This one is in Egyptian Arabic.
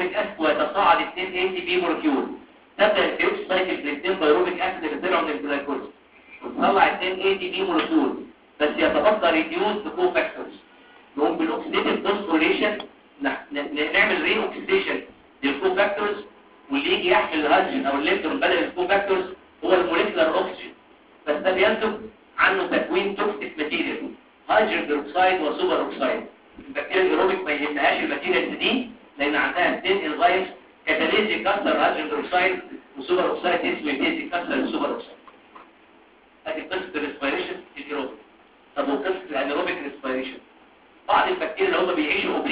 بايروبيك اسيد ويتصاعد 2 اي تي بي مولكيول تبدا الكريبس سايكل بالاثنين بايروبيك اسيد اللي طلعوا من الجلايكوز وتطلع 2 اي تي بي مولكيول بس يتبقى ريديوز بكو فاكتورز نقوم بالاكسيديتيف فوسفوريليشن نعمل ري اوكسيديشن للكو فاكتورز واللي يجي يحمل الهيدروجين او الالكترون بدل الكو فاكتورز هو الموليكولار اوكسجين بس ده بينتج عنه تكوين توكسيك ماتيريال هيدروجين بيروكسيد وسوبر اوكسيد البكتيريا الايروبيك ما يهمهاش الماتيريال دي لان عندها اثنين انزيمز كاتاليز يكسر هيدروجين بيروكسيد وسوبر اوكسيد اسمه يتيز يكسر السوبر اوكسيد ادي قصه الريسبيريشن الايروبيك طب وقصه الانيروبيك ريسبيريشن بعض البكتيريا اللي هم بيعيشوا